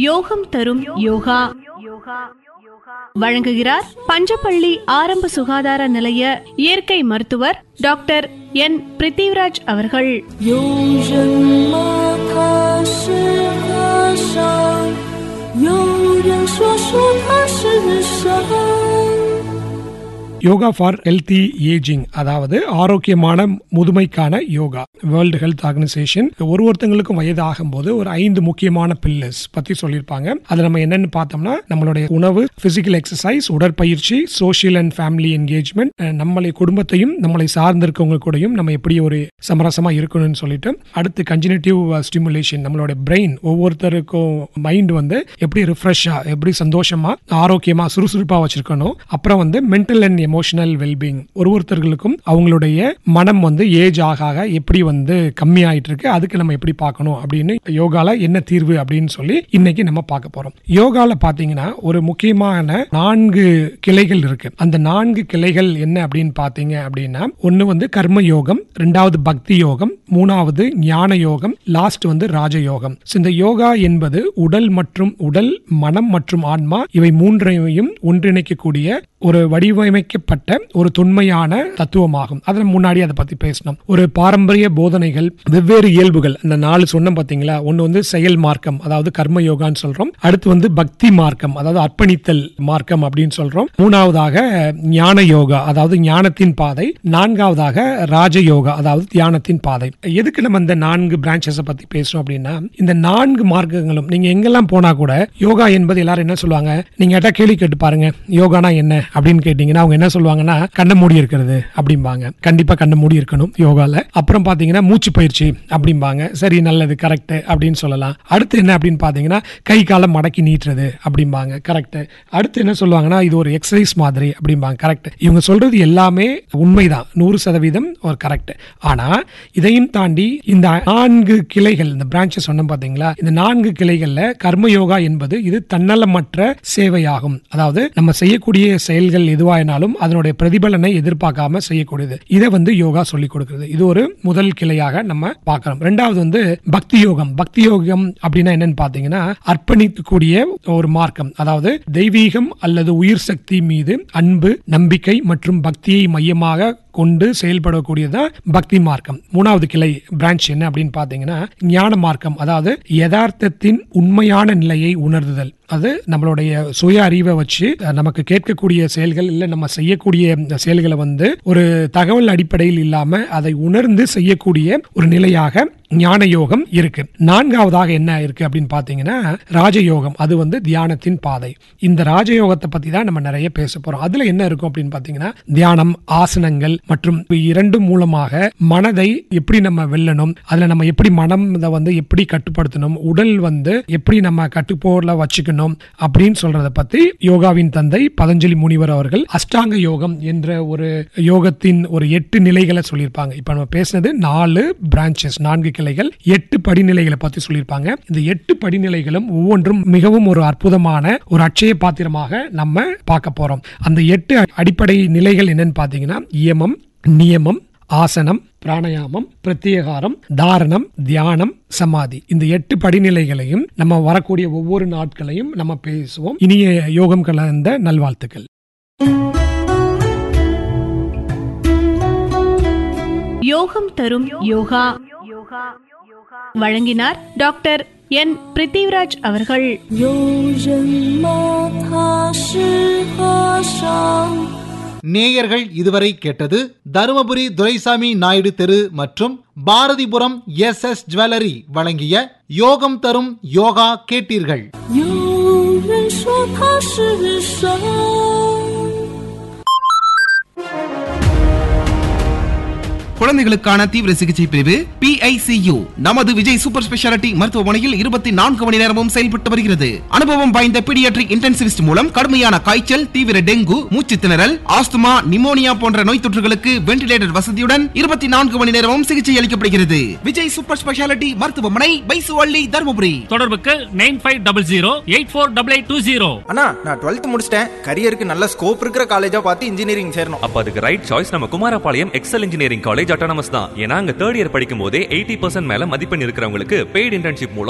யோகம் தரும் யோகா வழங்குகிறார் பஞ்சப்பள்ளி ஆரம்ப சுகாதார நிலைய இயற்கை மருத்துவர் டாக்டர் என் பிரித்திவ்ராஜ் அவர்கள் 有人吗？他是和尚，有人说说他是神。 யோகா ஃபார் ஹெல்தி ஏஜிங் அதாவது ஆரோக்கியமான முதுமைக்கான யோகா வேர்ல்டு ஹெல்த் ஆர்கனைசேஷன் ஒரு ஒருத்தங்களுக்கும் வயது ஆகும்போது ஒரு ஐந்து முக்கியமான பில்லர்ஸ் பத்தி சொல்லியிருப்பாங்க அது நம்ம என்னன்னு பார்த்தோம்னா நம்மளுடைய உணவு பிசிக்கல் எக்ஸசைஸ் உடற்பயிற்சி சோஷியல் அண்ட் ஃபேமிலி என்கேஜ்மெண்ட் நம்மளை குடும்பத்தையும் நம்மளை சார்ந்திருக்கவங்க கூடயும் நம்ம எப்படி ஒரு சமரசமா இருக்கணும்னு சொல்லிட்டு அடுத்து கன்ஜினேட்டிவ் ஸ்டிமுலேஷன் நம்மளோட பிரெயின் ஒவ்வொருத்தருக்கும் மைண்ட் வந்து எப்படி ரிஃப்ரெஷ்ஷா எப்படி சந்தோஷமா ஆரோக்கியமா சுறுசுறுப்பா வச்சிருக்கணும் அப்புறம் வந்து மென்டல் அண்ட் எமோஷனல் வெல்பீங் ஒரு ஒருத்தர்களுக்கும் அவங்களுடைய மனம் வந்து ஏஜ் ஆக ஆக எப்படி வந்து கம்மி ஆயிட்டு இருக்கு அதுக்கு நம்ம எப்படி பார்க்கணும் அப்படின்னு யோகால என்ன தீர்வு அப்படின்னு சொல்லி இன்னைக்கு நம்ம பார்க்க போறோம் யோகால பாத்தீங்கன்னா ஒரு முக்கியமான நான்கு கிளைகள் இருக்கு அந்த நான்கு கிளைகள் என்ன அப்படின்னு பாத்தீங்க அப்படின்னா ஒன்னு வந்து கர்ம யோகம் ரெண்டாவது பக்தி யோகம் மூணாவது ஞான யோகம் லாஸ்ட் வந்து ராஜ யோகம் So, இந்த யோகா என்பது உடல் மற்றும் உடல் மனம் மற்றும் ஆன்மா இவை மூன்றையும் ஒன்றிணைக்கக்கூடிய ஒரு வடிவமைக்கப்பட்ட ஒரு தொன்மையான தத்துவமாகும் அதில் முன்னாடி அதை பத்தி பேசணும் ஒரு பாரம்பரிய போதனைகள் வெவ்வேறு இயல்புகள் அந்த நாலு சொன்னோம் பாத்தீங்களா ஒன்னு வந்து செயல் மார்க்கம் அதாவது கர்ம யோகான்னு சொல்றோம் அடுத்து வந்து பக்தி மார்க்கம் அதாவது அர்ப்பணித்தல் மார்க்கம் அப்படின்னு சொல்றோம் மூணாவதாக ஞான யோகா அதாவது ஞானத்தின் பாதை நான்காவதாக ராஜ யோகா அதாவது தியானத்தின் பாதை எதுக்கு நம்ம இந்த நான்கு பிரான்ச்சஸை பத்தி பேசுறோம் அப்படின்னா இந்த நான்கு மார்க்கங்களும் நீங்க எங்கெல்லாம் போனா கூட யோகா என்பது எல்லாரும் என்ன சொல்லுவாங்க நீங்க கேட்டா கேள்வி கேட்டு பாருங்க யோகானா என்ன அப்படின்னு கேட்டீங்கன்னா அவங்க என்ன சொல்லுவாங்கன்னா கண்ணை மூடி இருக்கிறது அப்படிம்பாங்க கண்டிப்பா கண்ணை மூடி இருக்கணும் யோகால அப்புறம் பாத்தீங்கன்னா மூச்சு பயிற்சி அப்படிம்பாங்க சரி நல்லது கரெக்ட் அப்படின்னு சொல்லலாம் அடுத்து என்ன அப்படின்னு பாத்தீங்கன்னா கை காலை மடக்கி நீட்டுறது அப்படிம்பாங்க கரெக்ட் அடுத்து என்ன சொல்லுவாங்கன்னா இது ஒரு எக்ஸசைஸ் மாதிரி அப்படிம்பாங்க கரெக்ட் இவங்க சொல்றது எல்லாமே உண்மைதான் நூறு சதவீதம் ஒரு கரெக்ட் ஆனா இதையும் தாண்டி இந்த நான்கு கிளைகள் இந்த பிரான்ச்சஸ் சொன்னோம் பாத்தீங்களா இந்த நான்கு கிளைகள்ல கர்ம யோகா என்பது இது தன்னலமற்ற சேவையாகும் அதாவது நம்ம செய்யக்கூடிய செயல்கள் எதுவாயினாலும் அதனுடைய பிரதிபலனை எதிர்பார்க்காம செய்யக்கூடியது இதை வந்து யோகா சொல்லி கொடுக்கிறது இது ஒரு முதல் கிளையாக நம்ம பார்க்கிறோம் ரெண்டாவது வந்து பக்தி யோகம் பக்தி யோகம் அப்படின்னா என்னன்னு பாத்தீங்கன்னா அர்ப்பணிக்கக்கூடிய ஒரு மார்க்கம் அதாவது தெய்வீகம் அல்லது உயிர் சக்தி மீது அன்பு நம்பிக்கை மற்றும் பக்தியை மையமாக கொண்டு செயல்படக்கூடியதான் பக்தி மார்க்கம் மூணாவது கிளை பிரான்ச் என்ன அப்படின்னு பாத்தீங்கன்னா ஞான மார்க்கம் அதாவது யதார்த்தத்தின் உண்மையான நிலையை உணர்தல் அது நம்மளுடைய சுய அறிவை வச்சு அஹ், நமக்கு கேட்கக்கூடிய செயல்கள் இல்ல நம்ம செய்யக்கூடிய செயல்களை வந்து ஒரு தகவல் அடிப்படையில் இல்லாம அதை உணர்ந்து செய்யக்கூடிய ஒரு நிலையாக ஞான யோகம் இருக்கு நான்காவதாக என்ன இருக்கு அப்படின்னு பாத்தீங்கன்னா ராஜயோகம் அது வந்து தியானத்தின் பாதை இந்த ராஜயோகத்தை பத்தி தான் நம்ம நிறைய பேச போறோம் அதுல என்ன இருக்கும் அப்படின்னு பாத்தீங்கன்னா தியானம் ஆசனங்கள் மற்றும் இரண்டு மூலமாக மனதை எப்படி நம்ம வெல்லணும் அதுல நம்ம எப்படி மனம் இதை வந்து எப்படி கட்டுப்படுத்தணும் உடல் வந்து எப்படி நம்ம கட்டுப்போர்ல வச்சுக்கணும் அப்படின்னு சொல்றத பத்தி யோகாவின் தந்தை பதஞ்சலி முனிவர் அவர்கள் அஷ்டாங்க யோகம் என்ற ஒரு யோகத்தின் ஒரு எட்டு நிலைகளை சொல்லியிருப்பாங்க இப்ப நம்ம பேசினது நாலு பிரான்ச்சஸ் நான்கு கிளைகள் எட்டு படிநிலைகளை பத்தி சொல்லியிருப்பாங்க இந்த எட்டு படிநிலைகளும் ஒவ்வொன்றும் மிகவும் ஒரு அற்புதமான ஒரு அட்சய பாத்திரமாக நம்ம பார்க்க போறோம் அந்த எட்டு அடிப்படை நிலைகள் என்னன்னு பாத்தீங்கன்னா இயமம் நியமம் ஆசனம் பிராணாயாமம் பிரத்யேகாரம் தாரணம் தியானம் சமாதி இந்த எட்டு படிநிலைகளையும் நம்ம வரக்கூடிய ஒவ்வொரு நாட்களையும் நம்ம பேசுவோம் இனிய யோகம் கலந்த நல்வாழ்த்துக்கள் யோகம் தரும் யோகா வழங்கினார் டாக்டர் என் பிரித்திவ்ராஜ் அவர்கள் 有人吗？他是和尚。 நேயர்கள் இதுவரை கேட்டது தருமபுரி துரைசாமி நாயுடு தெரு மற்றும் பாரதிபுரம் எஸ் எஸ் ஜுவல்லரி வழங்கிய யோகம் தரும் யோகா கேட்டீர்கள் 有人说他是神。 குழந்தைகளுக்கான தீவிர சிகிச்சை பிரிவு PICU நமது விஜய் சூப்பர் ஸ்பெஷாலிட்டி மருத்துவமனையில் இருபத்தி நான்கு மணி நேரமும் செயல்பட்டு வருகிறது அனுபவம் வாய்ந்த பீடியாட்ரிக் இன்டென்சிவிஸ்ட் மூலம் கடுமையான காய்ச்சல் தீவிர டெங்கு மூச்சு திணறல் ஆஸ்துமா நிமோனியா போன்ற நோய் தொற்றுகளுக்கு வென்டிலேட்டர் வசதியுடன் இருபத்தி நான்கு மணி நேரமும் சிகிச்சை அளிக்கப்படுகிறது விஜய் சூப்பர் ஸ்பெஷாலிட்டி மருத்துவமனை பைசுவள்ளி தருமபுரி தொடர்புக்கு nine five double zero eight four double eight two zero அண்ணா நான் டுவெல்த் முடிச்சிட்டேன் கரியருக்கு நல்ல ஸ்கோப் இருக்கிற காலேஜா பார்த்து இன்ஜினியரிங் சேரணும் அப்ப அதுக்கு ரைட் சாய்ஸ் நம்ம Kumarapalayam Excel engineering college autonomous தான் ஏன்னா அங்க தேர்ட் இயர் படிக்கும் போதே எயிட்டி பர்சன்ட் மேல மதிப்பெண் இருக்கிறவங்களுக்கு பெய்டு இன்டர்ன்ஷிப் மூலம்